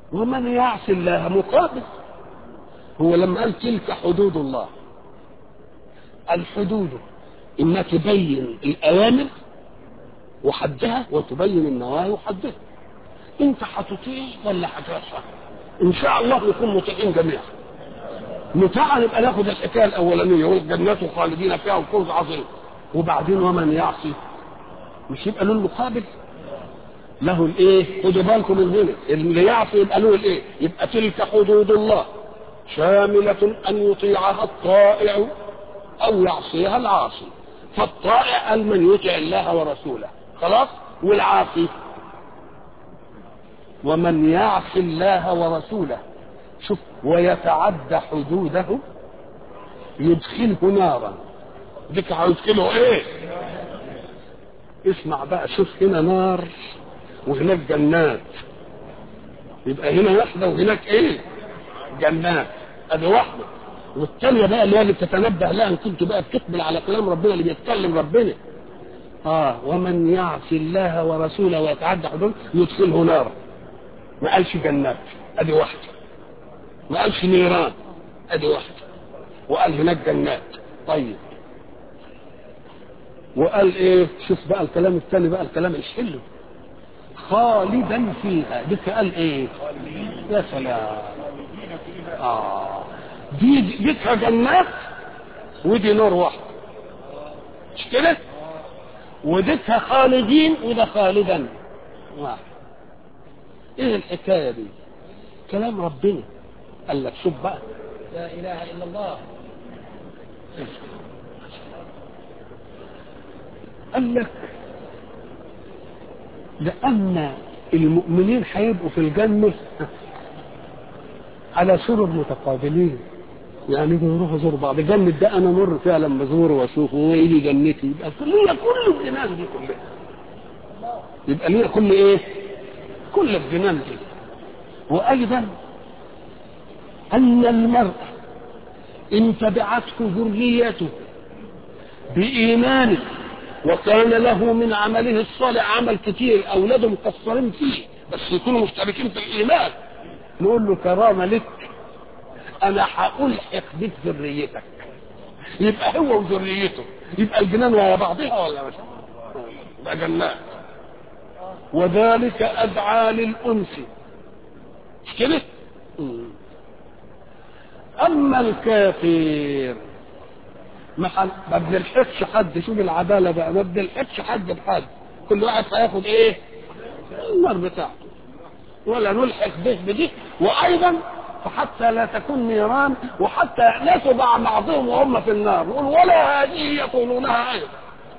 ومن يعصي الله مقابل هو لما قال تلك حدود الله الحدود إما تبين الأوامر وحدها وتبين النواهي وحدها انت هتطيع ولا هتعصى ان شاء الله نكون مطيعين جميعا مطاعا يبقى ناخد الحكايه الاولانيه والجنات خالدين فيها وفوز عظيم وبعدين ومن يعصي مش يبقى له المقابل له الايه خدوا بالكم من هنا اللي يعصي يبقى له الايه يبقى تلك حدود الله شاملة أن يطيعها الطائع أو يعصيها العاصي فالطائع قال من يطع الله ورسوله خلاص والعاصي ومن يعص الله ورسوله شوف ويتعدى حدوده يدخله نارا ديك هيدخله ايه اسمع بقى شوف هنا نار وهناك جنات يبقى هنا واحده وهناك ايه جنات ادي واحده والثانيه بقى اللي هي اللي بتتنبه لها ان كنت بقى بتقبل على كلام ربنا اللي بيتكلم ربنا اه ومن يعص الله ورسوله ويتعدى حدوده يدخله نارا ما قالش جنات ادي واحده ما قالش نيران ادي واحده وقال هناك جنات طيب وقال ايه شوف بقى الكلام الثاني بقى الكلام ايش حلو خالدا فيها ديك قال ايه يا سلام اه دي ديك جنات ودي نور واحد مش كده وديكها خالدين وده خالدا واحد ايه الحكايه دي كلام ربنا قال لك شوف بقى لا اله الا الله قال لك لأن المؤمنين هيبقوا في الجنة على سرر متقابلين يعني يروحوا يزوروا بعض جنة ده أنا مر فيها لما أزوره وأشوفه ويجي جنتي يبقى ليا كل الجنان دي كلها يبقى ليا كل إيه؟ كل الجنان دي وأيضا أن المرء إن تبعته ذريته بإيمانه وكان له من عمله الصالح عمل كتير اولاده مقصرين فيه بس يكونوا مشتركين في الايمان نقول له كرامه لك انا هالحق بك ذريتك يبقى هو وذريته يبقى الجنان ويا بعضها ولا مش يبقى جنات وذلك ادعى للانس مش كده اما الكافر ما حل... ما بنلحقش حد شوف العداله بقى ما بنلحقش حد بحد كل واحد هياخد ايه النار بتاعته ولا نلحق به بدي وايضا فحتى لا تكون نيران وحتى يأنسوا مع بعضهم وهم في النار نقول ولا هذه يقولونها ايضا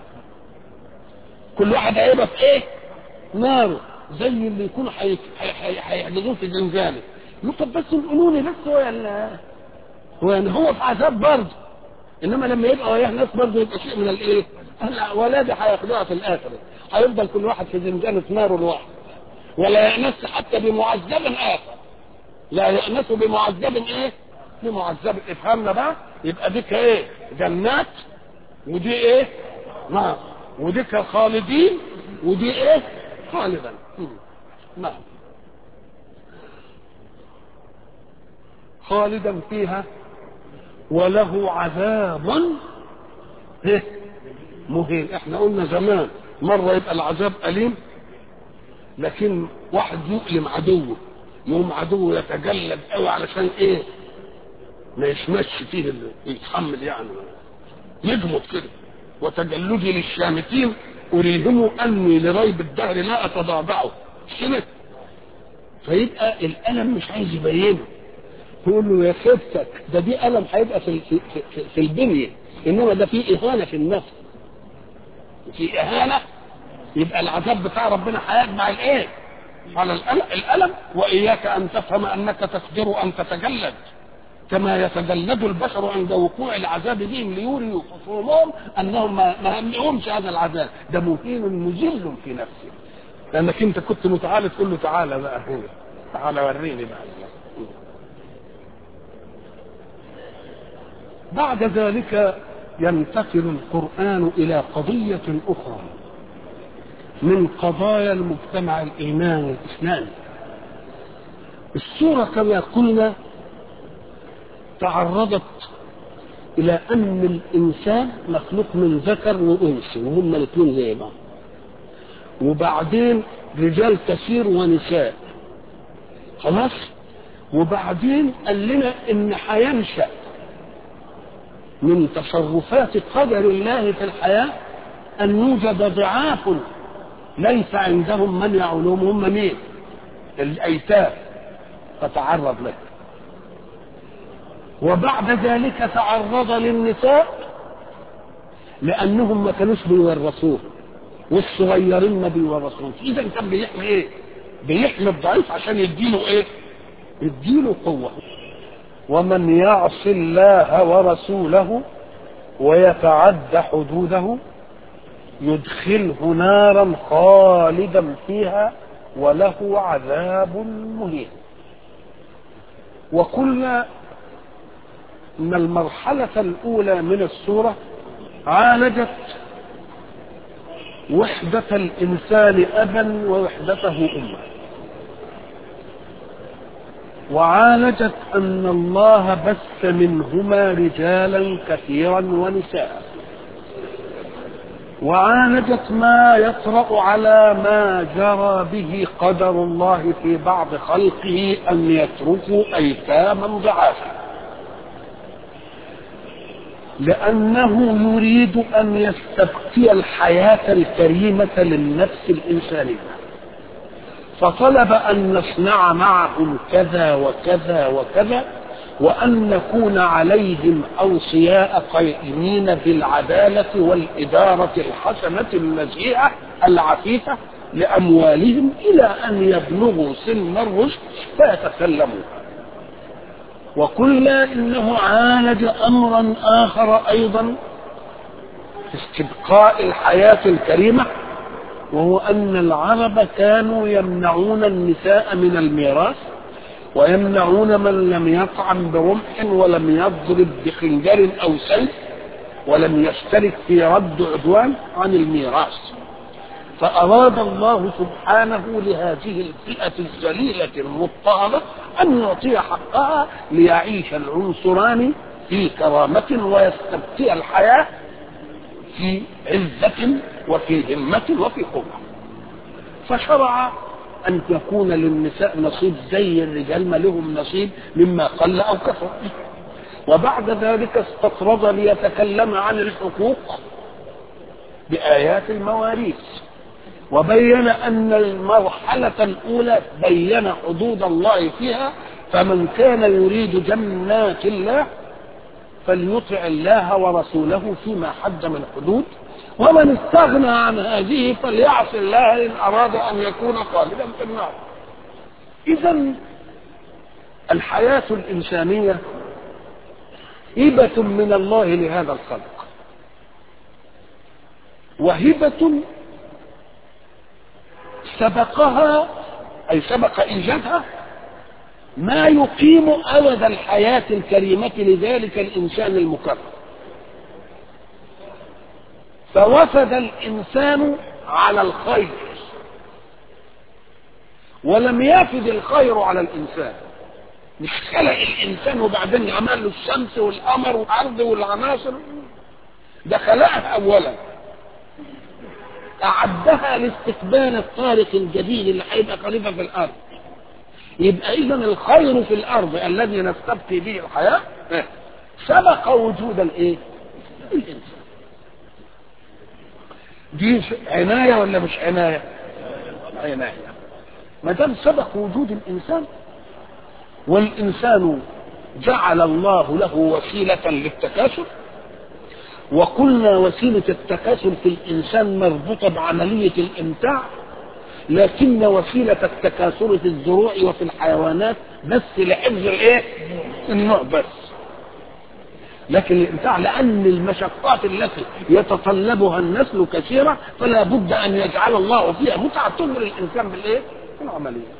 كل واحد هيبقى في ايه ناره زي اللي يكونوا هيحجزوه في زنزانه يقول طب بس انقلوني بس ولا هو يعني هو في عذاب برضه انما لما يبقى وياه ناس برضه يبقى شيء من الايه؟ ولادي هياخدوها في الاخره هيفضل كل واحد في زنزانه ناره لوحده ولا يأنس حتى بمعذب اخر لا يأنس بمعذب ايه؟ بمعذب افهمنا بقى يبقى ديك ايه؟ جنات ودي ايه؟ نار وديك خالدين ودي ايه؟ خالدا نعم خالدا فيها وله عذاب ايه مهين احنا قلنا زمان مرة يبقى العذاب أليم لكن واحد يؤلم عدوه يوم عدوه يتجلد قوي علشان ايه ما يشمش فيه اللي يتحمل يعني يجمد كده وتجلدي للشامتين أريهم أني لريب الدهر لا أتضاضعه كده فيبقى الألم مش عايز يبينه تقول له يا خفتك ده دي ألم هيبقى في, في, في, في البنية إنما ده في إهانة في النفس في إهانة يبقى العذاب بتاع ربنا هيجمع الإيه؟ على الألم, الألم وإياك أن تفهم أنك تقدر أن تتجلد كما يتجلد البشر عند وقوع العذاب بهم ليوروا خصومهم انهم ما همهمش هذا العذاب ده مهين مذل في نفسه لانك انت كنت متعالى تقول له تعالى بقى هنا تعالى وريني بقى بعد ذلك ينتقل القرآن إلى قضية أخرى من قضايا المجتمع الإيماني الإسلامي السورة كما قلنا تعرضت إلى أن الإنسان مخلوق من ذكر وأنثى وهم الاثنين زي بعض وبعدين رجال كثير ونساء خلاص وبعدين قال لنا إن هينشأ من تصرفات قدر الله في الحياة أن يوجد ضعاف ليس عندهم من يعولهم هم مين؟ الأيتام فتعرض له وبعد ذلك تعرض للنساء لأنهم ما كانوش بيورثوه والصغيرين ما بيورثوش إذا كان بيحمي إيه؟ بيحمي الضعيف عشان يديله إيه؟ يديله قوة ومن يعص الله ورسوله ويتعد حدوده يدخله نارا خالدا فيها وله عذاب مهين وقلنا ان المرحله الاولى من السوره عالجت وحده الانسان ابا ووحدته امه وعالجت ان الله بث منهما رجالا كثيرا ونساء وعالجت ما يطرا على ما جرى به قدر الله في بعض خلقه ان يتركوا ايتاما ضعافا لانه يريد ان يستبقي الحياه الكريمه للنفس الانسانيه فطلب ان نصنع معهم كذا وكذا وكذا وأن نكون عليهم أوصياء قائمين بالعدالة والإدارة الحسنة النزيهة العفيفة لأموالهم إلى أن يبلغوا سن الرشد فيتكلموا وقلنا إنه عالج أمرا آخر أيضا في استبقاء الحياة الكريمة وهو أن العرب كانوا يمنعون النساء من الميراث ويمنعون من لم يطعن برمح ولم يضرب بخنجر او سيف ولم يشترك في رد عدوان عن الميراث فأراد الله سبحانه لهذه الفئة الذليلة المضطهدة أن يعطي حقها ليعيش العنصران في كرامة ويستبقي الحياة في عزة وفي همة وفي قوة فشرع أن يكون للنساء نصيب زي الرجال ما لهم نصيب مما قل أو كثر وبعد ذلك استطرد ليتكلم عن الحقوق بآيات المواريث وبين أن المرحلة الأولى بين حدود الله فيها فمن كان يريد جنات الله فليطع الله ورسوله فيما حد من حدود ومن استغنى عن هذه فليعص الله ان اراد ان يكون خالدا في النار اذا الحياه الانسانيه هبه من الله لهذا الخلق وهبه سبقها اي سبق ايجادها ما يقيم أبد الحياة الكريمة لذلك الإنسان المكرم فوفد الإنسان على الخير ولم يفد الخير على الإنسان مش خلق الإنسان وبعدين عمل له الشمس والقمر والأرض والعناصر ده خلقها أولا أعدها لاستقبال الطارق الجديد اللي هيبقى خليفة في الأرض يبقى اذا الخير في الارض الذي نستبقي به الحياه سبق وجود الايه؟ الانسان. دي عنايه ولا مش عنايه؟ عنايه. ما دام سبق وجود الانسان والانسان جعل الله له وسيله للتكاثر وقلنا وسيله التكاثر في الانسان مربوطه بعمليه الامتاع لكن وسيلة التكاثر في الزروع وفي الحيوانات بس لحفظ الايه؟ النوع بس. لكن الامتاع لأن المشقات التي يتطلبها النسل كثيرة فلا بد أن يجعل الله فيها متعة تمر الإنسان بالإيه؟ بالعملية.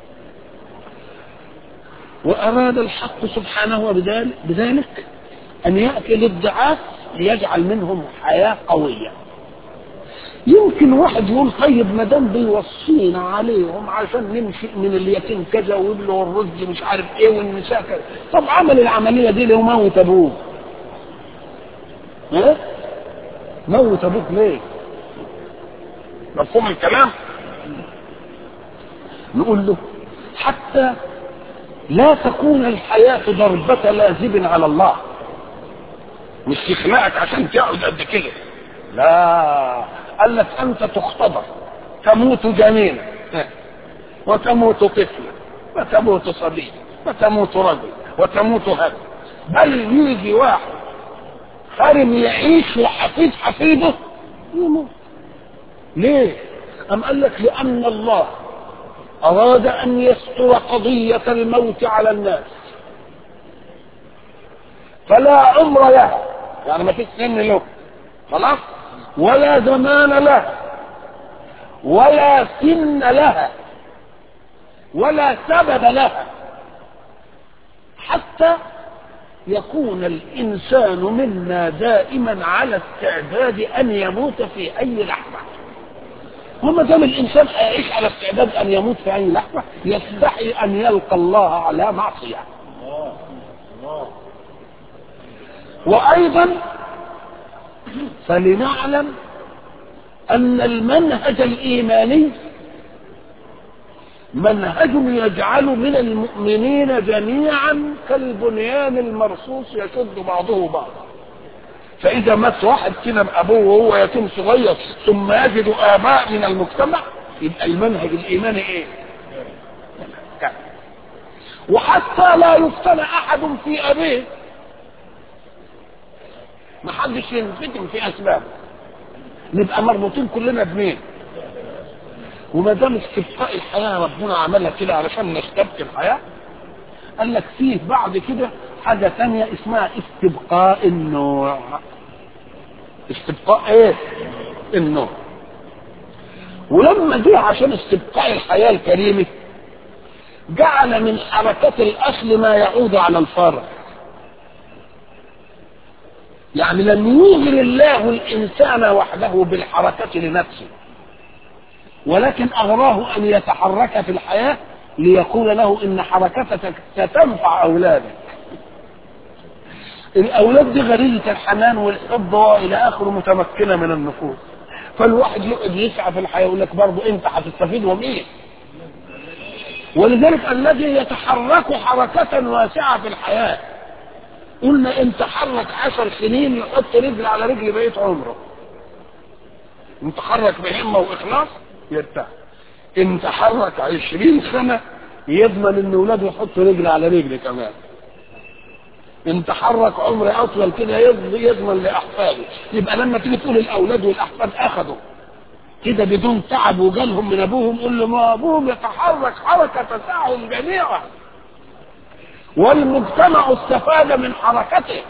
وأراد الحق سبحانه بذلك أن يأتي للضعاف ليجعل منهم حياة قوية. يمكن واحد يقول طيب ما دام بيوصينا عليهم عشان نمشي من اليتيم كذا وابنه الرز مش عارف ايه والنساء كذا طب عمل العمليه دي ليه موت ابوه؟ ها؟ موت ابوك ليه؟ مفهوم الكلام؟ نقول له حتى لا تكون الحياة ضربة لازم على الله مش تخلقك عشان تقعد قد كده لا قال لك انت تختبر تموت جنينا وتموت طفلا وتموت صبي وتموت رجل وتموت هذا بل يجي واحد خارم يعيش وحفيد حفيده يموت ليه؟ أم قال لك لأن الله أراد أن يستر قضية الموت على الناس فلا عمر له يعني ما فيش سن له خلاص ولا زمان له ولا سن لها ولا سبب لها حتى يكون الإنسان منا دائما على استعداد أن يموت في أي لحظة وما دام الإنسان يعيش على استعداد أن يموت في أي لحظة يستحي أن يلقى الله على معصية وأيضا فلنعلم أن المنهج الإيماني منهج يجعل من المؤمنين جميعا كالبنيان المرصوص يشد بعضه بعضا فإذا مات واحد كده بأبوه وهو يتيم صغير ثم يجد آباء من المجتمع يبقى المنهج الإيماني إيه؟ وحتى لا يفتن أحد في أبيه ما حدش ينفتن في أسبابه نبقى مربوطين كلنا بمين؟ وما دام استبقاء الحياه ربنا عملها كده علشان نستبقي الحياه قال لك فيه بعد كده حاجه ثانيه اسمها استبقاء النوع استبقاء ايه؟ النوع ولما جه عشان استبقاء الحياه الكريمه جعل من حركات الاصل ما يعود على الفرع يعني لم يوغل الله الانسان وحده بالحركه لنفسه ولكن أغراه أن يتحرك في الحياة ليقول له إن حركتك ستنفع أولادك الأولاد دي غريزة الحنان والحب وإلى آخره متمكنة من النفوس فالواحد يقعد يسعى في الحياة يقول لك برضه أنت هتستفيد ومين ولذلك الذي يتحرك حركة واسعة في الحياة قلنا ان تحرك عشر سنين يحط رجل على رجل بقية عمره ان تحرك بهمة واخلاص يرتاح ان تحرك عشرين سنة يضمن ان ولاده يحطوا رجل على رجل كمان ان تحرك عمر اطول كده يضمن لاحفاده يبقى لما تيجي تقول الاولاد والاحفاد اخذوا كده بدون تعب وجالهم من ابوهم قول له ما ابوهم يتحرك حركه تسعهم جميعا والمجتمع استفاد من حركته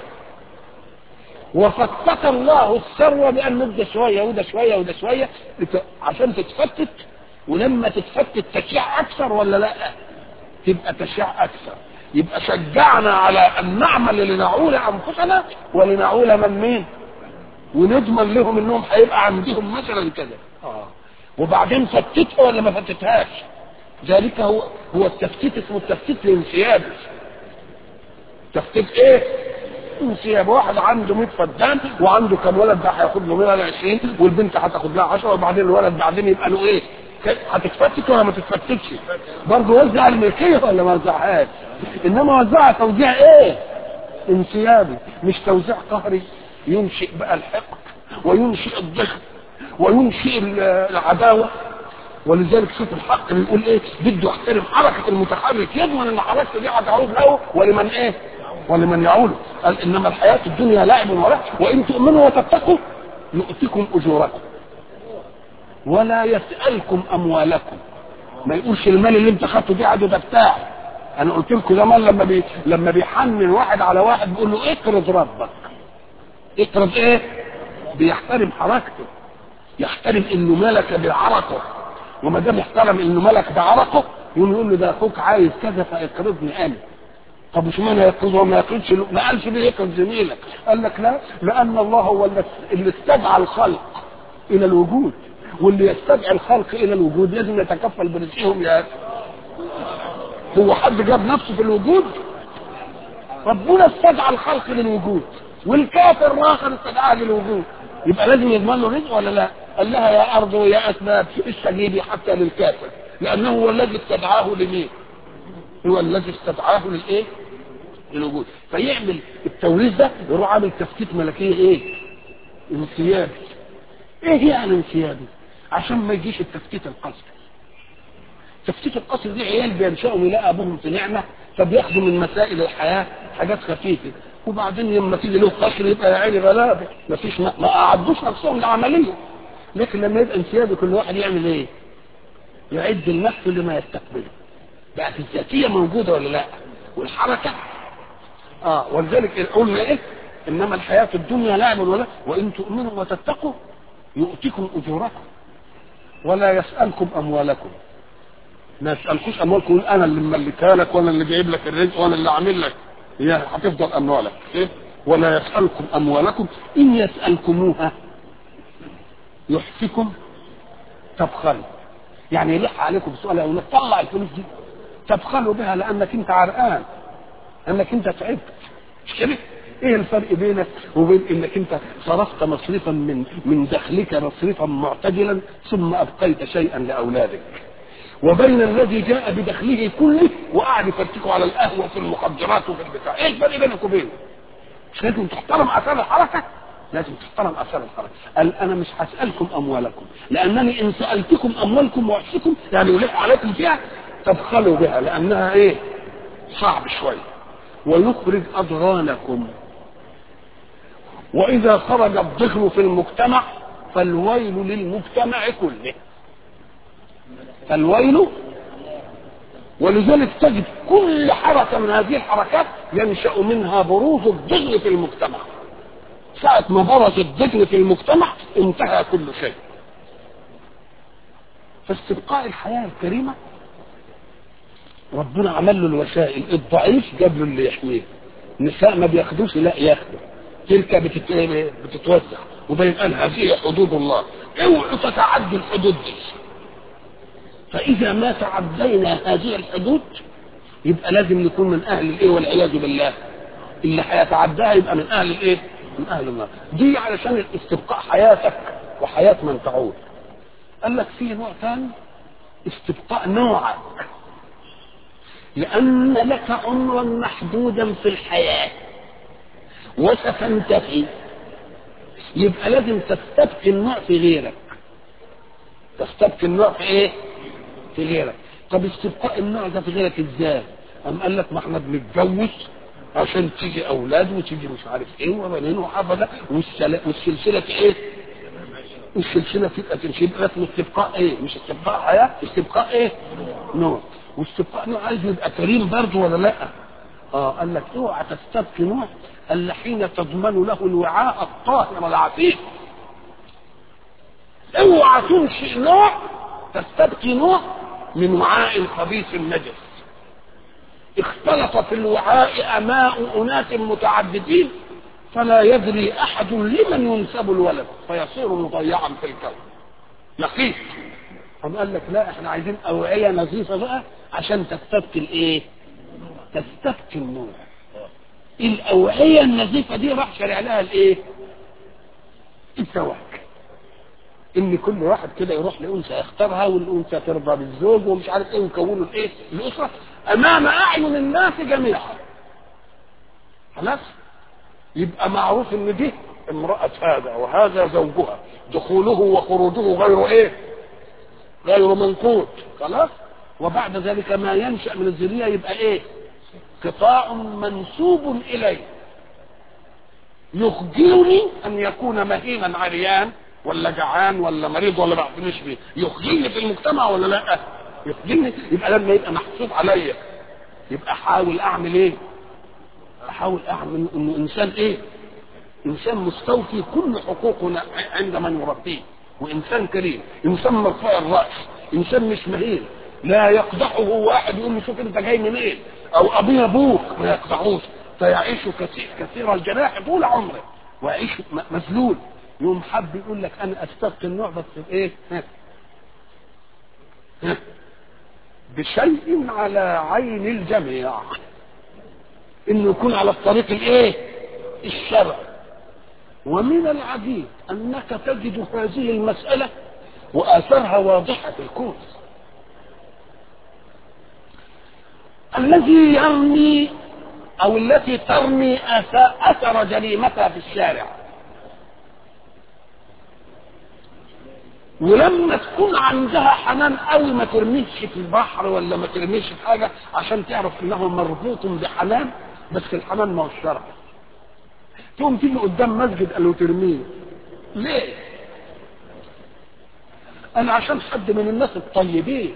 وفتت الله الثروه بان نبدا شويه وده شويه وده شويه عشان تتفتت ولما تتفتت تشيع اكثر ولا لا؟ تبقى تشيع اكثر يبقى شجعنا على ان نعمل لنعول انفسنا ولنعول من مين؟ ونضمن لهم انهم هيبقى عندهم مثلا كذا اه وبعدين فتتها ولا ما فتتهاش؟ ذلك هو هو التفتيت اسمه التفتيت الانسيابي تفتيت ايه؟ انسياب واحد عنده 100 فدان وعنده كم ولد ده هياخد له منها 20 والبنت هتاخد لها 10 وبعدين الولد بعدين يبقى له ايه؟ هتتفتت ولا ما تتفتتش؟ برضه وزع الملكيه ولا ما وزعهاش؟ انما وزعها توزيع ايه؟ انسيابي مش توزيع قهري ينشئ بقى الحقد وينشئ الضغط وينشئ العداوه ولذلك شوف الحق بيقول ايه بده يحترم حركه المتحرك يضمن ان حركته دي هتعود له ولمن ايه ولمن يعوله قال انما الحياه الدنيا لعب ولا وان تؤمنوا وتتقوا يؤتكم اجوركم ولا يسالكم اموالكم ما يقولش المال اللي انت خدته دي عدو ده بتاعي انا قلت لكم زمان لما بي لما بيحنن واحد على واحد بيقول له اقرض ربك اقرض ايه بيحترم حركته يحترم انه ملك بعرقه وما دام احترم انه ملك بعرقه يقوم يقول له ده اخوك عايز كذا فاقرضني انا طب مش معنى يقرض وما يقرضش ما قالش ليه يقرض زميلك قال لك لا لان الله هو اللي استدعى الخلق الى الوجود واللي يستدعي الخلق الى الوجود لازم يتكفل برزقهم يا أخي. هو حد جاب نفسه في الوجود ربنا استدعى الخلق للوجود والكافر الاخر استدعاه للوجود يبقى لازم يضمن له رزق ولا لا؟ قال لها يا ارض ويا اسباب استجيبي حتى للكافر لانه هو الذي استدعاه لمين؟ هو الذي استدعاه للايه؟ للوجود فيعمل التوريث ده يروح عامل تفكيك ملكيه ايه؟ انسيابي ايه يعني انسيابي؟ عشان ما يجيش التفكيك القصدي تفكيك القصر دي عيال بينشأوا يلاقي ابوهم في نعمه فبياخدوا من مسائل الحياه حاجات خفيفه وبعدين لما تيجي له قصر يبقى يا عيني غلابه ما فيش ما, ما قعدوش نفسهم لعمليه لكن لما يبقى انسيابي كل واحد يعمل ايه؟ يعد لنفسه لما يستقبله بقت الذاتيه موجوده ولا لا؟ والحركه اه ولذلك قلنا ايه؟ انما الحياه في الدنيا لعب ولا وان تؤمنوا وتتقوا يؤتكم اجوركم ولا يسالكم اموالكم ما يسالكوش اموالكم يقول انا اللي مملكها لك وانا اللي جايب لك الرزق وانا اللي عامل لك هي هتفضل اموالك إيه؟ ولا يسالكم اموالكم ان يسالكموها يحفكم تبخلوا يعني يلح عليكم سؤال يقول لك طلع الفلوس دي تبخلوا بها لانك انت عرقان انك انت تعبت مش كده ايه الفرق بينك وبين انك انت صرفت مصرفا من من دخلك مصرفا معتدلا ثم ابقيت شيئا لاولادك وبين الذي جاء بدخله كله وقعد يفرتكوا على القهوه في المخدرات وفي البتاع ايه الفرق بينك وبينه مش لازم تحترم اثار الحركه لازم تحترم اثار الحركه قال انا مش هسالكم اموالكم لانني ان سالتكم اموالكم وعشتكم يعني يلح عليكم فيها تبخلوا بها لانها ايه صعب شويه ويخرج اضغانكم واذا خرج الضغن في المجتمع فالويل للمجتمع كله فالويل ولذلك تجد كل حركه من هذه الحركات ينشا منها بروز الضغن في المجتمع ساعة ما برز الضغن في المجتمع انتهى كل شيء فاستبقاء الحياة الكريمة ربنا عمل له الوسائل الضعيف جاب له اللي يحميه النساء ما بياخدوش لا ياخدوا تلك بتت... بتتوزع وبين قال هذه حدود الله اوعوا تتعدوا الحدود دي فاذا ما تعدينا هذه الحدود يبقى لازم نكون من اهل الايه والعياذ بالله اللي هيتعداها يبقى من اهل الايه من اهل النار دي علشان استبقاء حياتك وحياه من تعود قال لك في نوع ثاني استبقاء نوعك لان لك عمرا محدودا في الحياه وستنتهي يبقى لازم تستبقي النوع في غيرك تستبقي النوع في ايه في غيرك طب استبقاء النوع ده في غيرك ازاي قام قال لك ما احنا بنتجوز عشان تيجي اولاد وتيجي مش عارف ايه وبنين وحفظه والسل- والسلسله ايه السلسله تبقى تمشي يبقى اسمه استبقاء ايه مش استبقاء حياه استبقاء ايه نوع واستبقاء نوع عايز يبقى كريم برضه ولا لا اه قال لك اوعى تستبقي نوع الا حين تضمن له الوعاء الطاهر العفيف اوعى تنشئ نوع تستبقي نوع من وعاء خبيث نجس اختلط في الوعاء اماء اناس متعددين فلا يدري احد لمن ينسب الولد فيصير مضيعا في الكون لقيت قام قال لك لا احنا عايزين اوعيه نظيفه بقى عشان تستبقي الايه تستبقي النوع الاوعيه النظيفه دي راح شارع لها الايه الزواج ان كل واحد كده يروح لانثى يختارها والانثى ترضى بالزوج ومش عارف ايه ويكونوا الايه الاسره امام اعين الناس جميعا خلاص يبقى معروف ان دي امرأة هذا وهذا زوجها دخوله وخروجه غير ايه غير منقوط خلاص وبعد ذلك ما ينشأ من الذرية يبقى ايه قطاع منسوب اليه يخجلني ان يكون مهينا عريان ولا جعان ولا مريض ولا ما اعرفش بيه يخجلني في المجتمع ولا لا يخجلني يبقى لما يبقى محسوب عليا يبقى احاول اعمل ايه احاول اعمل انه انسان ايه انسان مستوفي كل حقوقنا عند من يربيه وانسان كريم انسان مرفوع الراس انسان مش مهين لا يقدحه واحد يقول له شوف انت جاي منين او ابويا ابوك ما يقدحوش فيعيش كثير كثير الجناح طول عمره ويعيش م- مذلول يوم حب يقول لك انا استبقي النوع بس بايه ها. ها. بشيء على عين الجميع انه يكون على الطريق الايه الشرع ومن العجيب انك تجد هذه المساله واثرها واضحه في الكون الذي يرمي او التي ترمي أث- اثر جريمتها في الشارع ولما تكون عندها حنان قوي ما ترميش في البحر ولا ما ترميش في حاجه عشان تعرف انه مربوط بحنان بس الحنان ما هو الشرع تقوم تيجي قدام مسجد قالوا ترميه ليه؟ انا عشان حد من الناس الطيبين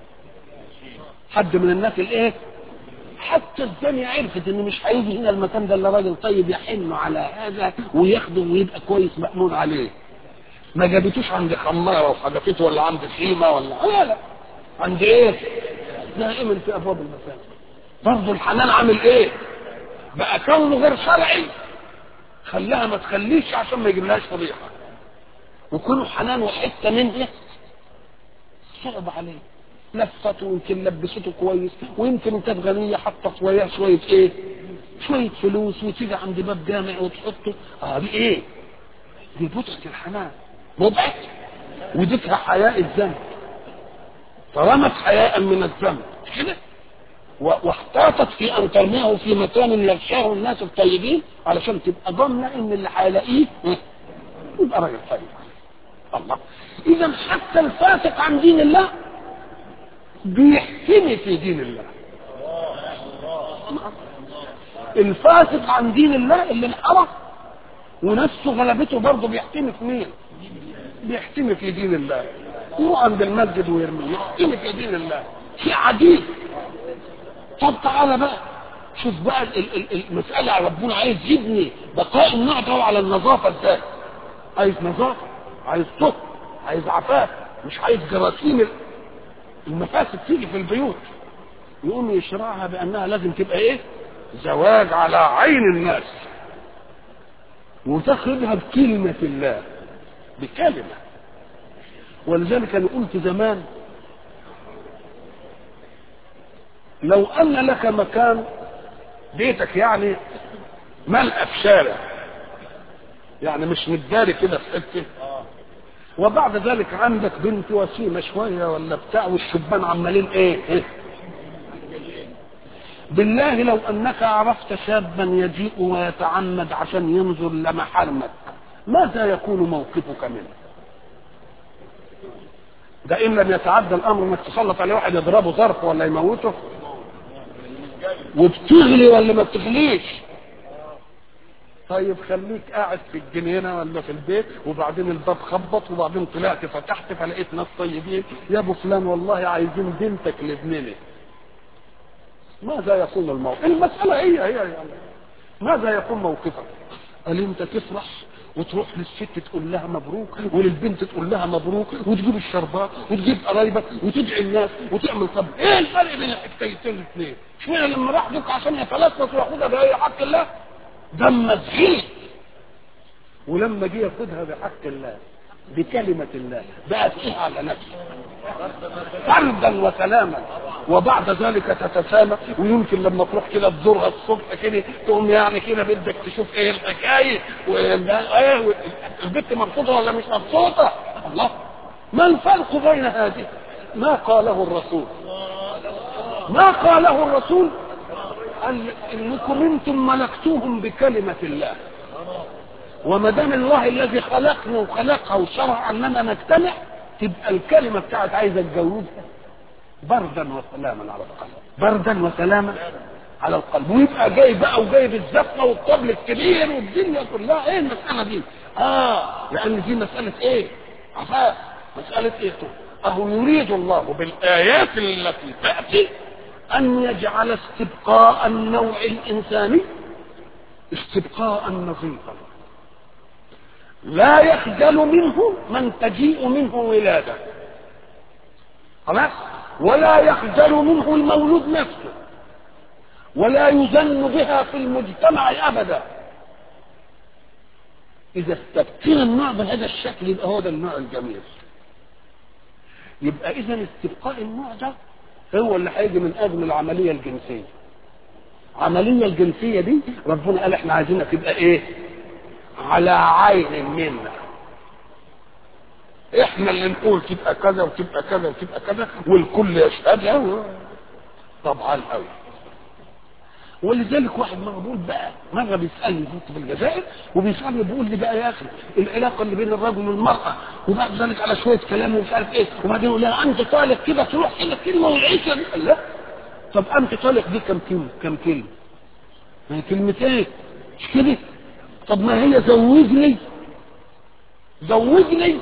حد من الناس الايه حتى الدنيا عرفت ان مش هيجي هنا المكان ده الا راجل طيب يحن على هذا وياخده ويبقى كويس مأمون عليه ما جابتوش عند خمارة وحدفته ولا عند سيمة ولا لا لا عند ايه دائما في ابواب المساجد برضه الحنان عامل ايه بقى كونه غير شرعي خلاها ما تخليش عشان ما يجيبلهاش فضيحه وكونه حنان وحته منه صعب عليه لفته ويمكن لبسته كويس ويمكن كانت غنيه حطت وياه شويه ايه؟ شويه فلوس وتيجي عند باب جامع وتحطه اه دي ايه؟ دي بطعه الحنان بضعه وديتها حياء الذنب فرمت حياء من الذنب مش كده؟ و- واحتاطت في ان ترميه في مكان يغشاه الناس الطيبين علشان تبقى ضامنه ان اللي هيلاقيه يبقى راجل طيب الله اذا حتى الفاسق عن دين الله بيحتمي في دين الله الفاسق عن دين الله اللي انحرف ونفسه غلبته برضه بيحتمي في مين بيحتمي في دين الله يروح عند المسجد ويرميه يحتمي في دين الله شيء عجيب طب تعالى بقى شوف بقى ال- ال- ال- المسألة ربنا عايز يبني بقاء النوع ده على النظافة ازاي عايز نظافة عايز طهر عايز عفاف مش عايز جراثيم ال- المفاسد تيجي في البيوت يقوم يشرعها بانها لازم تبقى ايه زواج على عين الناس وتخرجها بكلمة الله بكلمة ولذلك انا قلت زمان لو ان لك مكان بيتك يعني ملأ في شارع يعني مش متداري كده في حته وبعد ذلك عندك بنت وسيمة شوية ولا بتاع والشبان عمالين ايه, إيه؟ بالله لو انك عرفت شابا يجيء ويتعمد عشان ينظر لمحارمك ماذا يكون موقفك منه ده ان لم يتعدى الامر انك تسلط عليه واحد يضربه ظرف ولا يموته وبتغلي ولا ما بتغليش طيب خليك قاعد في الجنينة ولا في البيت وبعدين الباب خبط وبعدين طلعت فتحت فلقيت ناس طيبين يا ابو فلان والله عايزين بنتك لابننا ماذا يكون الموقف المسألة هي هي يعني ماذا يكون موقفك قال انت تفرح وتروح للست تقول لها مبروك وللبنت تقول لها مبروك وتجيب الشربات وتجيب قرايبك وتدعي الناس وتعمل طب ايه الفرق بين الحكايتين الاثنين؟ اشمعنى لما راح دوك عشان يتلصص وياخدها بأي حق الله دم تغيب ولما جه ياخدها بحق الله بكلمة الله بقت ايه على نفسه فردا وسلاما وبعد ذلك تتسامى ويمكن لما تروح كده تزورها الصبح كده تقوم يعني كده بدك تشوف ايه الحكايه وايه البنت مبسوطه ولا مش مبسوطه الله ما الفرق بين هذه ما قاله الرسول ما قاله الرسول قال انكم انتم ملكتوهم بكلمه الله وما دام الله الذي خلقنا وخلقها وشرع اننا نجتمع تبقى الكلمه بتاعت عايز اتجوزها بردا وسلاما على القلب بردا وسلاما على القلب ويبقى جاي بقى وجايب الزفه والطبل الكبير والدنيا كلها ايه المساله دي؟ اه لان دي مساله ايه؟ عفاف مساله ايه؟ اهو يريد الله بالايات التي تاتي ان يجعل استبقاء النوع الانساني استبقاء نظيفا لا يخجل منه من تجيء منه ولاده خلاص ولا يخجل منه المولود نفسه ولا يزن بها في المجتمع ابدا اذا استبقينا النوع بهذا الشكل يبقى هو ده النوع الجميل يبقى اذا استبقاء النوع ده هو اللي هيجي من اجل العمليه الجنسيه العمليه الجنسيه دي ربنا قال احنا عايزينها تبقى ايه على عين منا احنا اللي نقول تبقى كذا وتبقى كذا وتبقى كذا والكل يشهدها طبعا قوي ولذلك واحد مره بيقول بقى مره بيسالني كنت في الجزائر وبيسالني بيقول لي بقى يا اخي العلاقه اللي بين الرجل والمراه وبعد ذلك على شويه كلام ومش عارف ايه وبعدين يقول لها انت طالق كده تروح كده كلمه والعيش لا طب انت طالق دي كم كلمه كم كلمه؟ ما هي كلمتين مش كده؟ طب ما هي زوجني زوجني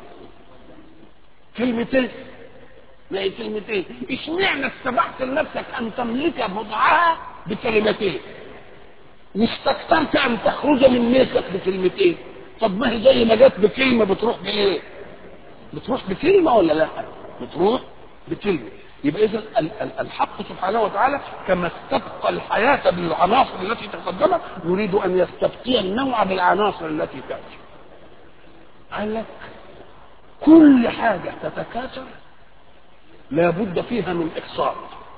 كلمتين ما هي كلمتين اشمعنى استبحت لنفسك ان تملك بضعها بكلمتين واستكثرت ان تخرج من ميتك بكلمتين طب ما هي زي ما جت بكلمه بتروح بايه بتروح بكلمه ولا لا بتروح بكلمه يبقى اذا الحق سبحانه وتعالى كما استبقى الحياه بالعناصر التي تقدمت يريد ان يستبقي النوع بالعناصر التي تاتي قال لك كل حاجه تتكاثر لابد فيها من اخصاب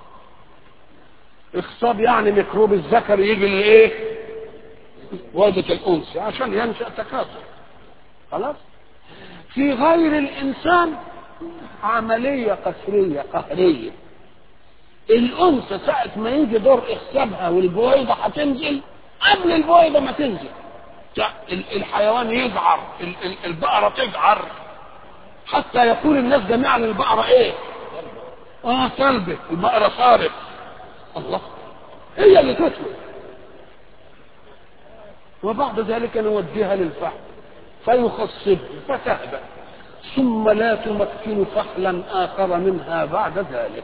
اخصاب يعني ميكروب الذكر يجي لايه وادة الانثى عشان ينشا تكاثر خلاص في غير الانسان عملية قسرية قهرية الأنثى ساعة ما يجي دور إخصابها والبويضة هتنزل قبل البويضة ما تنزل الحيوان يذعر البقرة تذعر حتى يقول الناس جميعا البقرة ايه اه كلبة البقرة صارت الله هي اللي تسوي وبعد ذلك نوديها للفحم فيخصب فتهبى ثم لا تمكن فحلا اخر منها بعد ذلك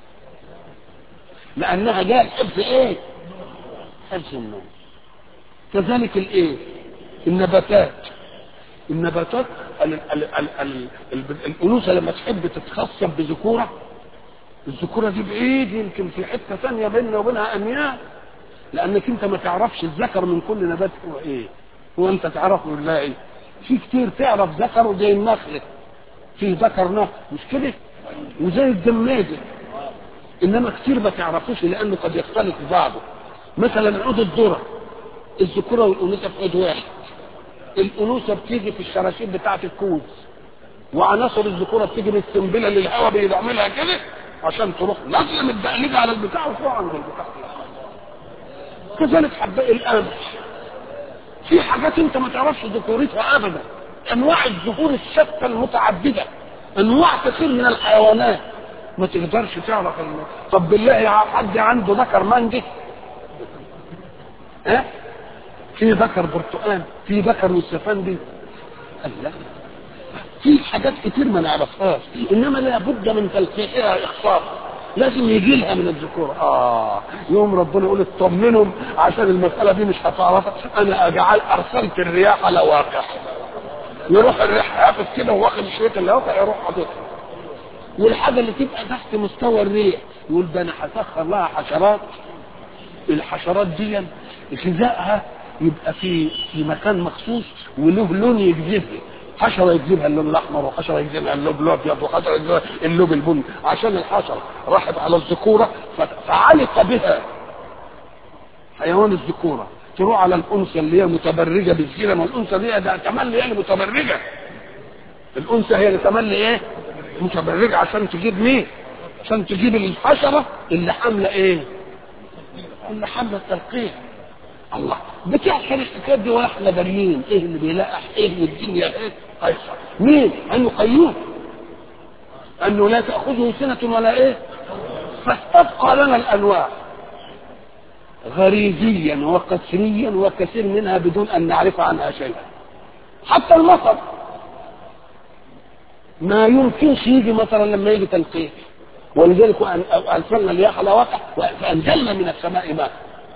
لانها جاء حفظ ايه حفظ النوم كذلك الايه النباتات النباتات ال ال ال ال ال الانوثه لما تحب تتخصب بذكوره الذكوره دي بعيد يمكن في حته ثانيه بيننا وبينها اميال لانك انت ما تعرفش الذكر من كل نبات هو ايه هو انت تعرفه ولا ايه في كتير تعرف ذكر زي النخل في ذكر نخل مش كده وزي الجماجه انما كتير ما تعرفوش لانه قد يختلط بعضه مثلا عود الذره الذكوره والانوثه في عود واحد الانوثه بتيجي في الشراشيب بتاعه الكوز وعناصر الذكوره بتيجي من السنبله اللي الهواء بيعملها كده عشان تروح نازله متدقلجه على البتاع وتروح عند البتاع كذلك حباء القمح في حاجات انت ما تعرفش ذكورتها ابدا انواع الذكور الشتى المتعدده انواع كثير من الحيوانات ما تقدرش تعرف ال... طب بالله حد عنده ذكر مانجي ها في ذكر برتقال في ذكر والسفندي قال لا في حاجات كتير ما نعرفهاش انما لابد من تلقيحها اخصاب لازم يجي لها من الذكور اه يوم ربنا يقول اطمنهم عشان المساله دي مش هتعرفها انا اجعل ارسلت الرياح على واقع يروح الريح قافز كده واخد شويه الواقع يروح حاططها والحاجه اللي تبقى تحت مستوى الريح يقول ده انا هسخر لها حشرات الحشرات دي غذائها يبقى في في مكان مخصوص وله لون يجذبها حشره يجذبها اللون الاحمر وحشره يجذبها اللون الابيض وحشره يجذبها اللون البني عشان الحشره راحت على الذكوره فعلق بها حيوان الذكوره تروح على الانثى اللي هي متبرجه بالزينه ما الانثى دي ده تملي يعني متبرجه الانثى هي اللي تملي ايه؟ متبرجه عشان تجيب مين؟ عشان تجيب الحشره اللي حامله ايه؟ اللي حامله التلقيح الله بتحصل الحكايات دي واحنا داريين ايه اللي بيلاقح ايه والدنيا ايه قيصر مين انه قيوم انه لا تاخذه سنه ولا ايه فاستبقى لنا الانواع غريزيا وقسريا وكثير منها بدون ان نعرف عنها شيئا حتى المطر ما يمكنش يجي مثلا لما يجي تلقيح ولذلك ارسلنا الرياح على واقع فانزلنا من السماء ماء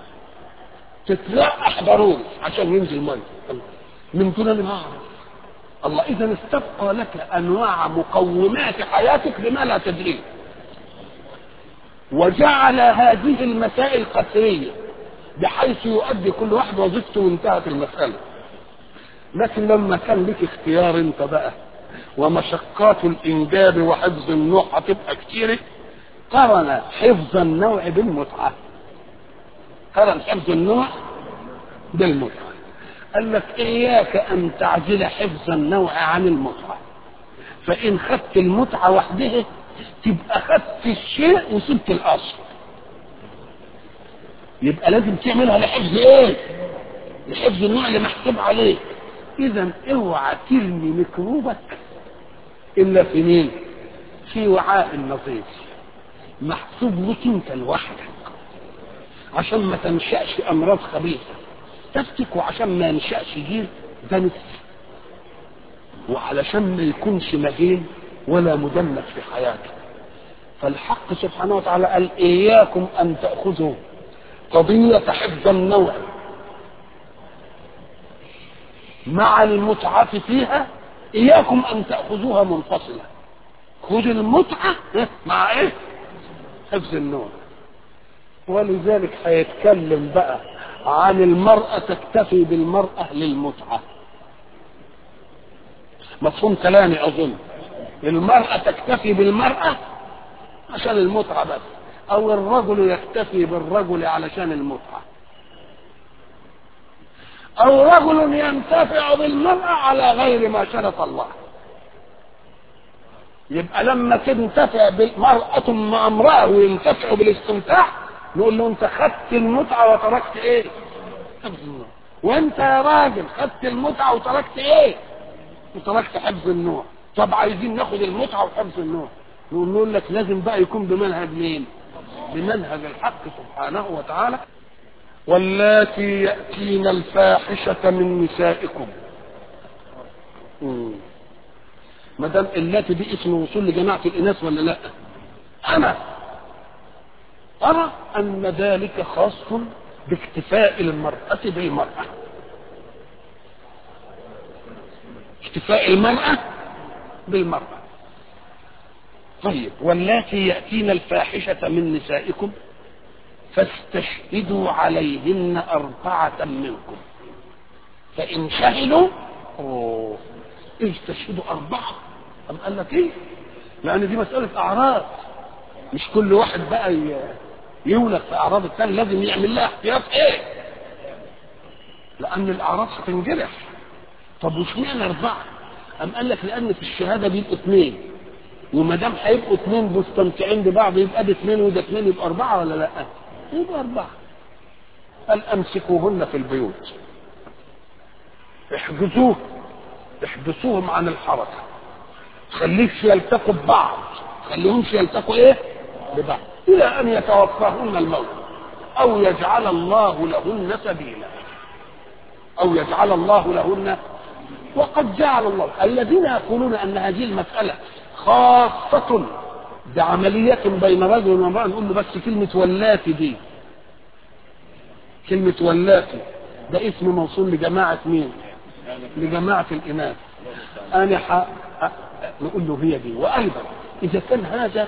تتلقح ضروري عشان ينزل ميه من دون ان اعرف الله اذا استبقى لك انواع مقومات حياتك بما لا تدريه وجعل هذه المسائل قسريه بحيث يؤدي كل واحد وظيفته وانتهت المساله لكن لما كان لك اختيار انت بقى ومشقات الانجاب وحفظ النوع هتبقى كتيره قرن حفظ النوع بالمتعه قرن حفظ النوع بالمتعه قال لك اياك ان تعزل حفظ النوع عن المتعه فان خدت المتعه وحدها تبقى خدت الشيء وسبت الاصل يبقى لازم تعملها لحفظ ايه لحفظ النوع اللي محسوب عليك اذا اوعى ترمي ميكروبك الا في مين في وعاء نظيف محسوب لك انت لوحدك عشان ما تنشأش امراض خبيثه تفتك وعشان ما ينشأش جيل دنس وعلشان ما يكونش مهين ولا مدمر في حياته فالحق سبحانه وتعالى قال اياكم ان تاخذوا قضيه حفظ النوع مع المتعه فيها اياكم ان تاخذوها منفصله خذ المتعه مع ايه حفظ النوع ولذلك هيتكلم بقى عن المرأة تكتفي بالمرأة للمتعة مفهوم كلامي أظن المرأة تكتفي بالمرأة عشان المتعة بس أو الرجل يكتفي بالرجل علشان المتعة أو رجل ينتفع بالمرأة على غير ما شرط الله يبقى لما تنتفع بالمرأة مع امرأة وينتفعوا بالاستمتاع نقول له انت خدت المتعة وتركت ايه حفظ النوع وانت يا راجل خدت المتعة وتركت ايه وتركت حفظ النوع طب عايزين ناخد المتعة وحفظ النوع نقول لك لازم بقى يكون بمنهج مين بمنهج الحق سبحانه وتعالى واللاتي يأتين الفاحشة من نسائكم ما دام اللاتي دي اسم وصول لجماعة الإناث ولا لا؟ أنا أرى أن ذلك خاص باكتفاء المرأة بالمرأة اكتفاء المرأة بالمرأة طيب واللاتي يأتين الفاحشة من نسائكم فاستشهدوا عليهن أربعة منكم فإن شهدوا أوه استشهدوا أربعة أم قال لك إيه؟ لأن دي مسألة أعراض مش كل واحد بقى يولد في أعراض الثاني لازم يعمل لها احتياط إيه؟ لأن الأعراض هتنجرح طب وش معنى أربعة؟ أم قال لك لأن في الشهادة بيبقوا اثنين وما دام هيبقوا اثنين مستمتعين ببعض يبقى ده اثنين وده اثنين يبقى أربعة ولا لأ؟ يبقى أربعة قال أمسكوهن في البيوت احجزوه احبسوهم عن الحركة خليكش يلتقوا ببعض خليهمش يلتقوا ايه ببعض الى ان يتوفاهن الموت او يجعل الله لهن سبيلا او يجعل الله لهن وقد جعل الله الذين يقولون ان هذه المسألة خاصة بعملية بين رجل وامرأة نقول له بس كلمة ولاتي دي كلمة ولاتي ده اسم موصول لجماعة مين؟ لجماعة الإناث أنا ح... نقول له هي دي وأيضا إذا كان هذا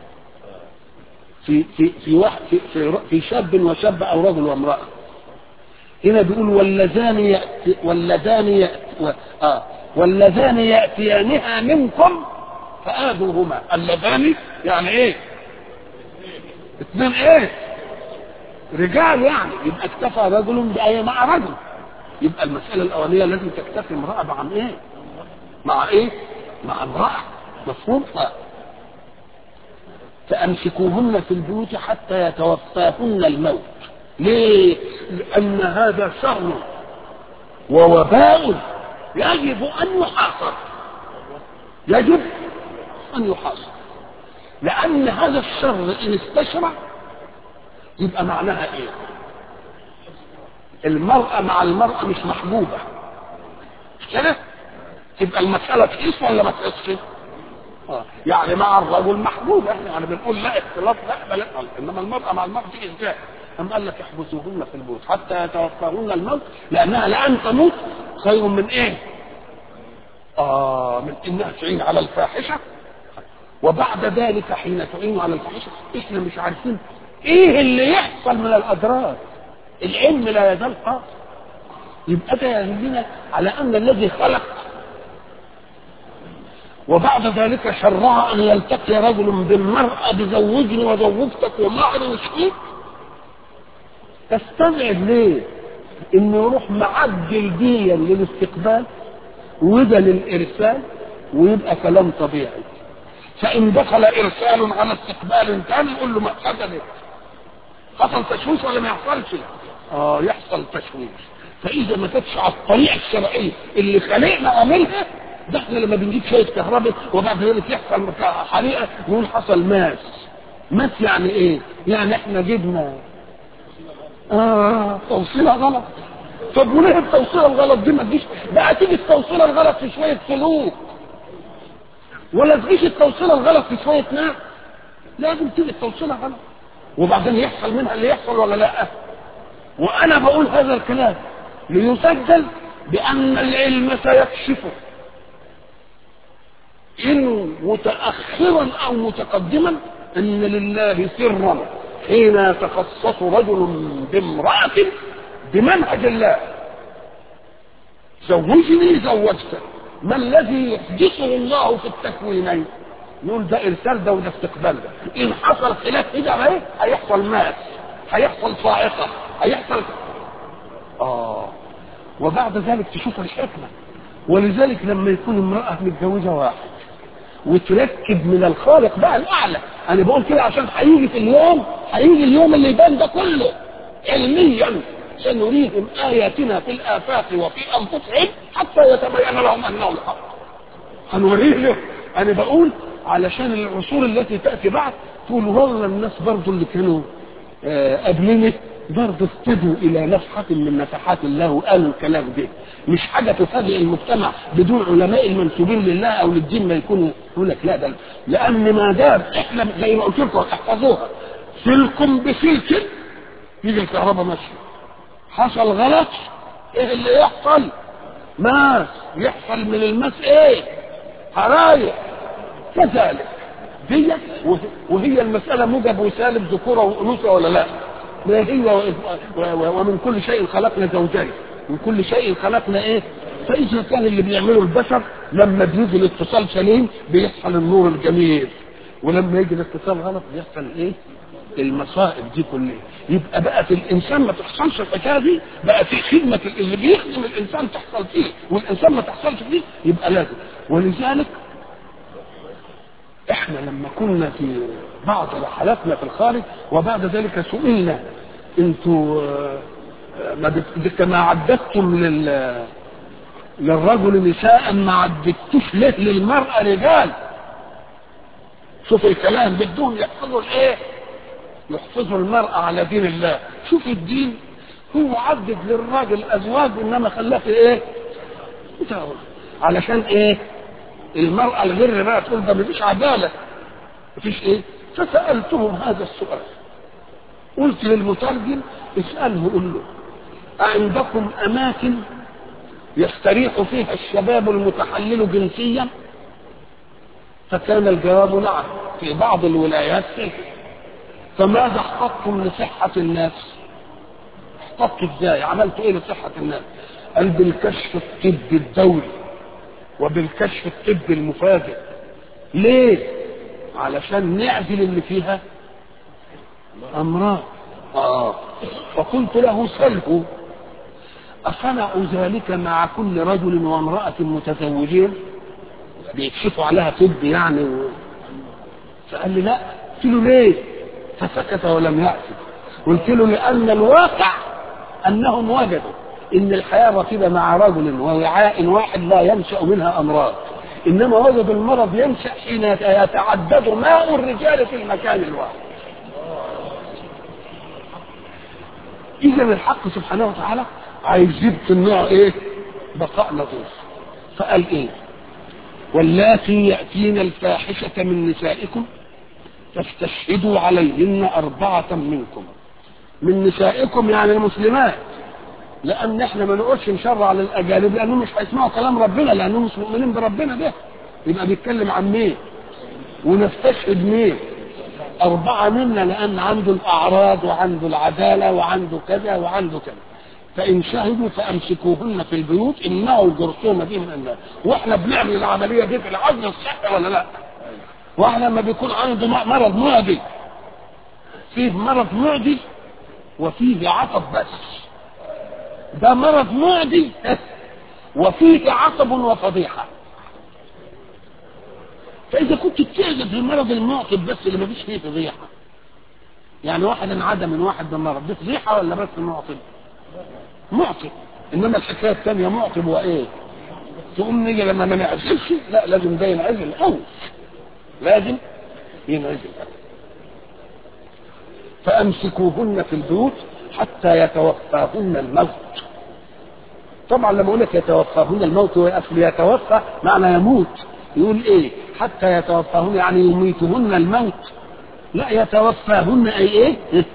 في في في واحد في, في, في شاب وشاب أو رجل وامرأة هنا بيقول واللذان يأتي واللذان يأتي و... آه واللذان يأتيانها منكم فآذوهما اللذان يعني إيه؟ اثنين إيه؟ رجال يعني يبقى اكتفى رجل بأي مع رجل يبقى المسألة الأولية لازم تكتفي امرأة مع إيه؟ مع إيه؟ مع امرأة مفهوم؟ فأمسكوهن في البيوت حتى يتوفاهن الموت ليه؟ لأن هذا شر ووباء يجب أن يحاصر يجب أن يحاصر لأن هذا الشر إن استشرع يبقى معناها إيه؟ المرأة مع المرأة مش محبوبة كده تبقى المسألة تقيس ولا ما تقيسش؟ آه. يعني مع الرجل محبوب احنا يعني بنقول لا اختلاط لا بل انما المرأة مع المرأة تيجي ازاي؟ أم قال لك احبسوهن في البيوت حتى يتوفاهن الموت لأنها لأن تموت خير من إيه؟ آه من إنها تعين على الفاحشة وبعد ذلك حين تعين على الفاحشة إحنا مش عارفين إيه اللي يحصل من الأضرار العلم لا يزال قاصر يبقى ده يدلنا على ان الذي خلق وبعد ذلك شرع ان يلتقي رجل بالمرأة بزوجني وزوجتك ومهر وشهود تستبعد ليه؟ انه يروح معدل ديا للاستقبال وده للارسال ويبقى كلام طبيعي فان دخل ارسال على استقبال ثاني يقول له ما حصلت حصل تشويش ولا ما يحصلش؟ اه يحصل تشويش فاذا ما كانتش على الطريقه الشرعيه اللي خلقنا عاملها ده احنا لما بنجيب شويه كهرباء وبعد ذلك يحصل حريقه نقول حصل ماس ماس يعني ايه؟ يعني احنا جبنا اه توصيله غلط طب وليه التوصيله الغلط دي ما تجيش بقى تيجي التوصيله الغلط في شويه سلوك ولا تجيش التوصيله الغلط في شويه ناس لازم تيجي التوصيله غلط وبعدين يحصل منها اللي يحصل ولا لا وانا بقول هذا الكلام ليسجل بان العلم سيكشفه ان متاخرا او متقدما ان لله سرا حين يتخصص رجل بامراه بمنهج الله زوجني زوجتك ما الذي يحدثه الله في التكوينين نقول ده ارسال ده وده استقبال ده ان حصل خلاف كده ايه هيحصل ماس هيحصل صاعقه هيحصل اه وبعد ذلك تشوف الحكمه ولذلك لما يكون امراه متجوزه واحد وتركب من الخالق بقى الاعلى انا بقول كده عشان هيجي في اليوم هيجي اليوم اللي يبان ده كله علميا سنريهم اياتنا في الافاق وفي انفسهم حتى يتبين لهم انه الحق هنوريه انا بقول علشان العصور التي تاتي بعد تقول والله الناس برضو اللي كانوا آه قبلنا برضه اهتدوا الى نفحه من نفحات الله وقالوا الكلام ده مش حاجه تفاجئ المجتمع بدون علماء المنسوبين لله او للدين ما يكونوا يقول لك لا ده لان ما دام احنا زي ما قلت لكم احفظوها سلك بسلك يجي الكهرباء ماشيه حصل غلط ايه اللي يحصل ماس يحصل من الماس ايه حرايق كذلك دي وهي المسألة موجب وسالب ذكورة وأنوثة ولا لا؟ ما هي ومن كل شيء خلقنا زوجين من كل شيء خلقنا ايه؟ فإذا كان اللي بيعمله البشر لما بيجي الاتصال سليم بيحصل النور الجميل ولما يجي الاتصال غلط بيحصل ايه؟ المصائب دي كلها يبقى بقى في الانسان ما تحصلش الحكايه دي بقى في خدمه اللي بيخدم الانسان تحصل فيه والانسان ما تحصلش فيه يبقى لازم ولذلك احنا لما كنا في بعض رحلاتنا في الخارج وبعد ذلك سئلنا انتوا ما كما عددتم لل للرجل نساء ما عددتوش ليه للمرأة رجال شوف الكلام بدهم يحفظوا الايه يحفظوا المرأة على دين الله شوف الدين هو عدد للراجل ازواج انما خلاه في ايه علشان ايه المرأة الغر بقى تقول ده مفيش عدالة مفيش ايه فسألتهم هذا السؤال قلت للمترجم اسأله قل له أعندكم أماكن يستريح فيها الشباب المتحلل جنسيا فكان الجواب نعم في بعض الولايات فيه فماذا احتطتم لصحة الناس احتطتوا ازاي عملتوا ايه لصحة الناس قال بالكشف الطبي الدولي وبالكشف الطبي المفاجئ ليه علشان نعزل اللي فيها امراض اه فقلت له سله اصنع ذلك مع كل رجل وامرأة متزوجين بيكشفوا عليها طب يعني و... فقال لي لا قلت له ليه فسكت ولم يأتي قلت له لأن الواقع أنهم وجدوا ان الحياه رطبه مع رجل ووعاء واحد لا ينشا منها امراض انما وجد المرض ينشا حين يتعدد ماء الرجال في المكان الواحد اذا الحق سبحانه وتعالى عايز يبقي النوع ايه بقاء لطيف فقال ايه واللاتي ياتين الفاحشه من نسائكم فاستشهدوا عليهن اربعه منكم من نسائكم يعني المسلمات لان احنا ما نقولش نشرع للاجانب لانهم مش هيسمعوا كلام ربنا لانهم مش مؤمنين بربنا ده يبقى بيتكلم عن مين ونستشهد مين أربعة منا لأن عنده الأعراض وعنده العدالة وعنده كذا وعنده كذا فإن شهدوا فأمسكوهن في البيوت إنه الجرثومة دي من الناس وإحنا بنعمل العملية دي في العزل الصحي ولا لا؟ واحد لما بيكون عنده مرض معدي فيه مرض معدي وفيه عصب بس ده مرض معدي وفيه عصب وفضيحة فإذا كنت بتعزف المرض المعطب بس اللي مفيش فيه فضيحة يعني واحد انعدم من واحد بالمرض دي فضيحة ولا بس معطب؟ معطب إنما الحكاية الثانية معطب وإيه؟ تقوم نيجي لما ما نعزلش لا لازم ده ينعزل الأول لازم ينعزل فأمسكوهن في البيوت حتى يتوفاهن الموت طبعا لما اقول لك يتوفاهن الموت هو اصل يتوفى معنى يموت يقول ايه حتى يتوفاهن يعني يميتهن الموت لا يتوفاهن اي ايه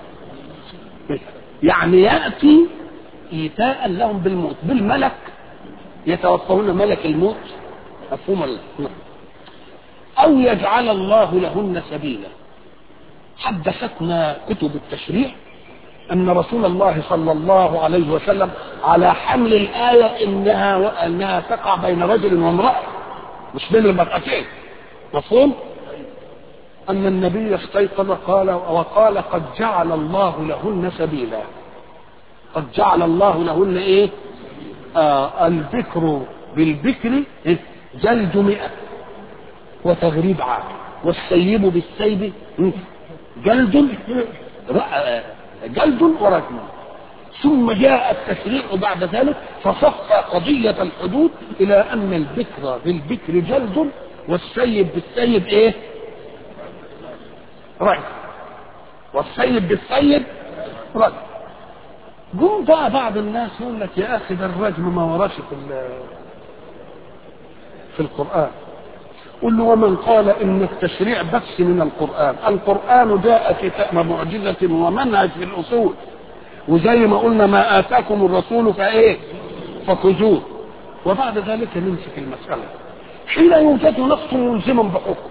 يعني ياتي ايتاء لهم بالموت بالملك يتوفاهن ملك الموت مفهوم ولا او يجعل الله لهن سبيلا حدثتنا كتب التشريع ان رسول الله صلى الله عليه وسلم على حمل الايه انها انها تقع بين رجل وامراه مش بين المرأتين مفهوم؟ ان النبي استيقظ قال وقال قد جعل الله لهن سبيلا قد جعل الله لهن ايه؟ آه البكر بالبكر جلد مئة وتغريب عام والسيب بالسيب جلد جلد ورجم ثم جاء التشريع بعد ذلك فصفى قضية الحدود إلى أن البكر بالبكر جلد والسيب بالسيب إيه؟ رجم والسيب بالسيب رجم جم بقى بعض الناس يقول لك يا أخي ده الرجم ما وراش في في القرآن قل له ومن قال ان التشريع بس من القران القران جاء كتاب معجزه ومنهج في الاصول وزي ما قلنا ما اتاكم الرسول فايه فخذوه وبعد ذلك نمسك المساله حين يوجد نص ملزما بحكم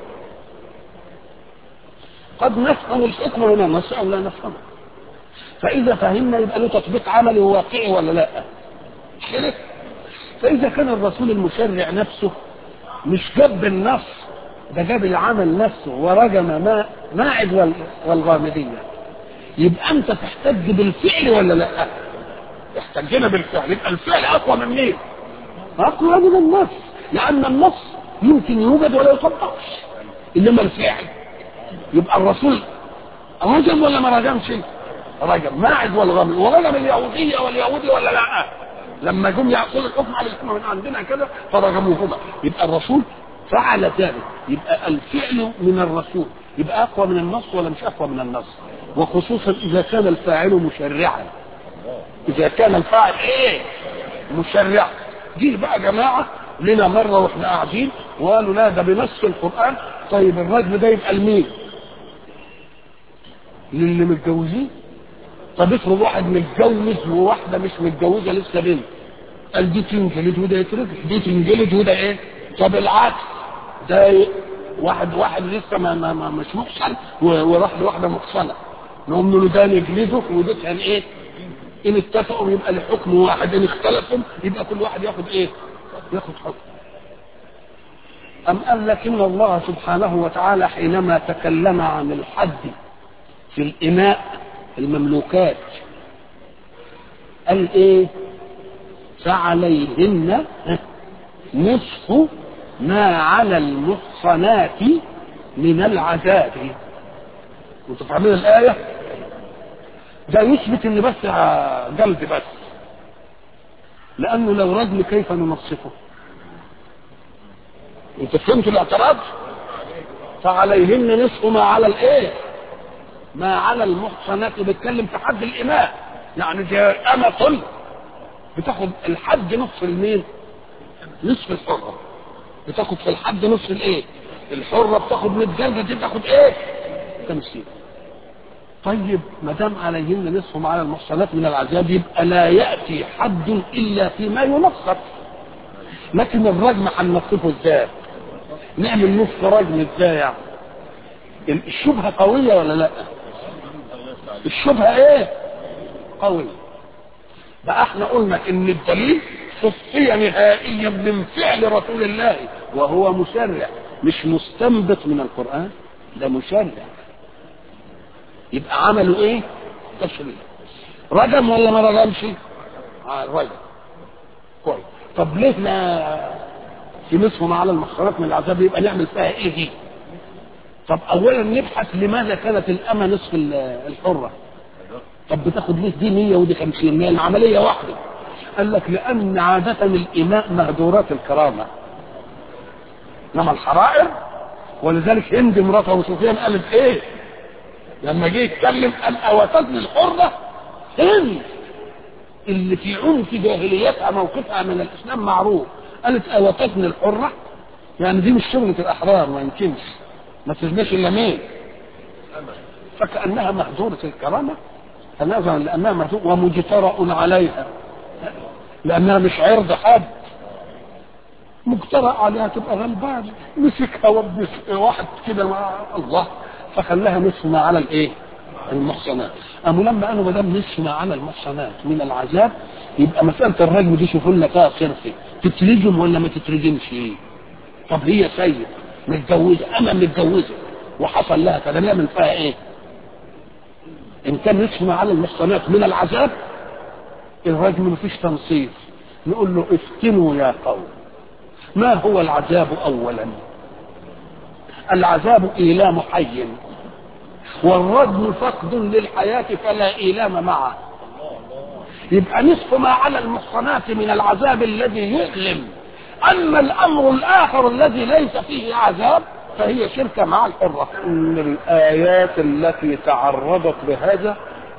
قد نفهم الحكم ولا نسع لا نفهمه فاذا فهمنا يبقى له تطبيق عملي وواقعي ولا لا كده فاذا كان الرسول المشرع نفسه مش جاب النص ده جاب العمل نفسه ورجم ما ماعد والغامدية يبقى انت تحتج بالفعل ولا لا احتجنا بالفعل يبقى الفعل اقوى من مين اقوى من النص لان النص يمكن يوجد ولا يطبقش انما الفعل يبقى الرسول رجم ولا ما رجمش رجم ماعد والغامد ورجم اليهودية واليهودي ولا لا لما جم ياخذوا الحكم على الحكم من عندنا كده فرجموهما يبقى الرسول فعل ذلك يبقى الفعل من الرسول يبقى اقوى من النص ولا مش اقوى من النص وخصوصا اذا كان الفاعل مشرعا اذا كان الفاعل ايه مشرع جه بقى جماعه لنا مره واحنا قاعدين وقالوا لا ده بنص القران طيب الرجل ده يبقى لمين؟ للي متجوزين طب افرض واحد متجوز وواحده مش متجوزه لسه بنت قال دي تنجلد وده يترجع دي تنجلد وده ايه طب العكس ده إيه؟ واحد واحد لسه ما, ما, ما مش محصن وراح لواحده محصنه نقوم له ده نجلده وده كان ايه ان اتفقوا يبقى الحكم واحد ان اختلفوا يبقى كل واحد ياخد ايه ياخد حكم أم قال لكن الله سبحانه وتعالى حينما تكلم عن الحد في الإناء المملوكات قال ايه فعليهن نصف ما على المحصنات من العذاب انتوا فاهمين الايه ده يثبت ان بس جلد بس لانه لو رجل كيف ننصفه انت فهمتوا الاعتراض فعليهن نصف ما على الايه ما على المحصنات بيتكلم في حد الإماء يعني دي أمة بتاخد الحد نصف المين نصف الحرة بتاخد في الحد نصف الايه الحرة بتاخد 100 جلدة دي بتاخد ايه 50 طيب ما دام عليهن نصف ما على المحصنات من العذاب يبقى لا يأتي حد إلا فيما ينصف لكن الرجم هننصفه ازاي نعمل نصف رجم ازاي يعني الشبهة قوية ولا لا الشبهة ايه قوية بقى احنا قلنا ان الدليل صفي نهائيا من فعل رسول الله وهو مشرع مش مستنبط من القرآن ده مشرع يبقى عملوا ايه تشريع رجم ولا ما رجمش آه رجم كويس طب ليه ما في نصفهم على المخرجات من العذاب يبقى نعمل فيها ايه دي طب اولا نبحث لماذا كانت الامه نصف الحره طب بتاخد ليه دي 100 ودي 50 هي العمليه واحده قال لك لان عاده الاماء مهدورات الكرامه انما الحرائر ولذلك هند مرات ابو سفيان قالت ايه لما جه يتكلم قال اوتتني الحره هند اللي في عنف جاهليتها موقفها من الاسلام معروف قالت اوتتني الحره يعني دي مش شغله الاحرار ما يمكنش ما تزناش الا مين فكانها مهدوره الكرامه نظرا لانها مهدوره ومجترأ عليها لانها مش عرض حد مجترأ عليها تبقى غلبان مسكها وابن واحد كده مع الله فخلاها نصف ما على الايه؟ المحصنات قاموا لما قالوا ما دام نصف ما على المحصنات من العذاب يبقى مساله الرجم دي شوفوا لنا فيها صرف تترجم ولا ما تترجمش ايه؟ طب هي سيد متجوزه اما متجوزه وحصل لها كده نعمل فيها ايه؟ ان كان نصف ما على المحصنات من العذاب الرجم مفيش تنصيف نقول له افتنوا يا قوم ما هو العذاب اولا العذاب ايلام حي والرجم فقد للحياه فلا ايلام معه يبقى نصف ما على المحصنات من العذاب الذي يؤلم اما الامر الاخر الذي ليس فيه عذاب فهي شركه مع الحره من الايات التي تعرضت لهذا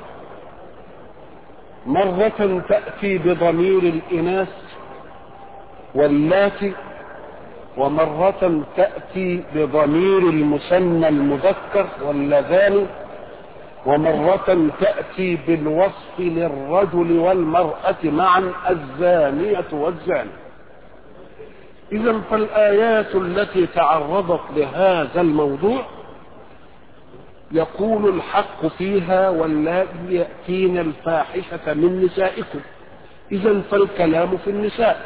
مرة تأتي بضمير الإناث واللاتي ومرة تأتي بضمير المثنى المذكر واللذان ومرة تأتي بالوصف للرجل والمرأة معا الزانية والزاني إذا فالآيات التي تعرضت لهذا الموضوع يقول الحق فيها واللائي يأتين الفاحشة من نسائكم إذا فالكلام في النساء